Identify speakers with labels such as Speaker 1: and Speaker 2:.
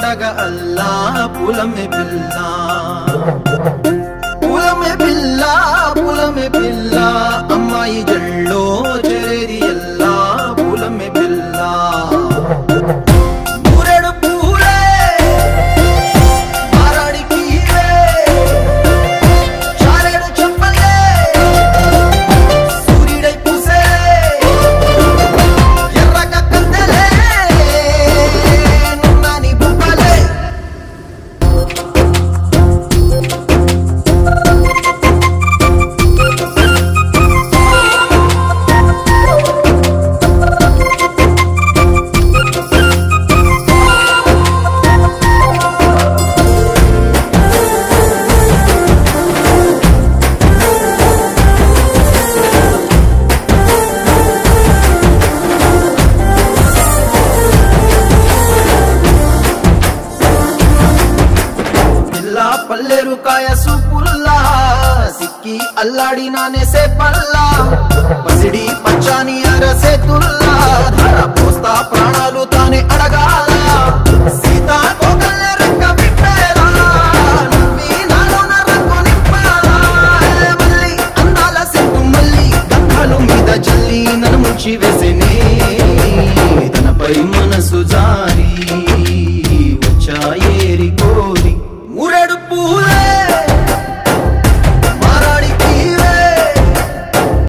Speaker 1: పండగ అల్లా పులమె పిల్ల పులమె పిల్ల పులమె పిల్ల అమ్మాయి జల్లో చేరి ఎల్లా పులమె పిల్ల మూరెడు పూలే మారాడికి ఇవే చారెడు చెప్పలే సూర్యుడై పూసే ఎర్రగా కందలే నున్నాని బుక్కలే పిల్ల పల్లెరు కాయ సూపుల్లా సిక్కి అల్లాడి నానేసే పల్లా పసిడి పచ్చాని అరసే తుల్లా ధర పోస్తా ప్రాణాలు తానే అడగాల సీతా కోకల్లె రెక్క విప్పేలా నవ్వి నాలోన రంగు నింపాలా మళ్ళీ అందాల సిగ్గు మళ్ళీ గంధాలు మీద చల్లి నన్ను ముంచి వేసేనే తనపై మనసు జారి వచ్చాయే